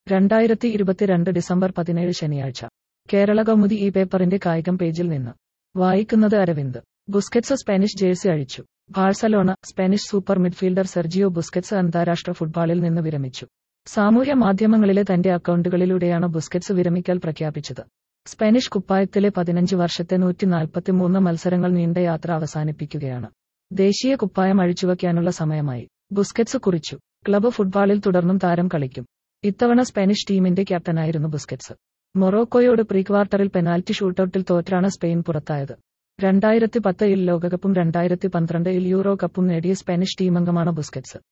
രണ്ടായിരത്തി ഇരുപത്തിരണ്ട് ഡിസംബർ പതിനേഴ് ശനിയാഴ്ച കേരള കൗമുദി ഈ പേപ്പറിന്റെ കായികം പേജിൽ നിന്ന് വായിക്കുന്നത് അരവിന്ദ് ബുസ്കറ്റ്സ് സ്പാനിഷ് ജേഴ്സി അഴിച്ചു Barcelona Spanish super midfielder Sergio Busquets അന്താരാഷ്ട്ര ഫുട്ബോളിൽ നിന്ന് വിരമിച്ചു സാമൂഹ്യ മാധ്യമങ്ങളിലെ തന്റെ അക്കൗണ്ടുകളിലൂടെയാണ് ബുസ്കറ്റ്സ് വിരമിക്കൽ പ്രഖ്യാപിച്ചത് സ്പാനിഷ് കുപ്പായത്തിലെ പതിനഞ്ച് വർഷത്തെ നൂറ്റി നാൽപ്പത്തിമൂന്ന് മത്സരങ്ങൾ നീണ്ട യാത്ര അവസാനിപ്പിക്കുകയാണ് ദേശീയ കുപ്പായം അഴിച്ചുവയ്ക്കാനുള്ള സമയമായി ബുസ്കറ്റ്സ് കുറിച്ചു ക്ലബ്ബ് ഫുട്ബോളിൽ തുടർന്നും താരം കളിക്കും ഇത്തവണ സ്പാനിഷ് ടീമിന്റെ ക്യാപ്റ്റനായിരുന്നു ബുസ്കറ്റ്സ് മൊറോക്കോയോട് പ്രീ ക്വാർട്ടറിൽ പെനാൽറ്റി ഷൂട്ടൌട്ടിൽ തോറ്റാണ് സ്പെയിൻ പുറത്തായത് രണ്ടായിരത്തി പത്തിൽ ലോകകപ്പും രണ്ടായിരത്തി പന്ത്രണ്ടിൽ യൂറോ കപ്പും നേടിയ സ്പാനിഷ് ടീമംഗമാണ് ബുസ്കറ്റ്സ്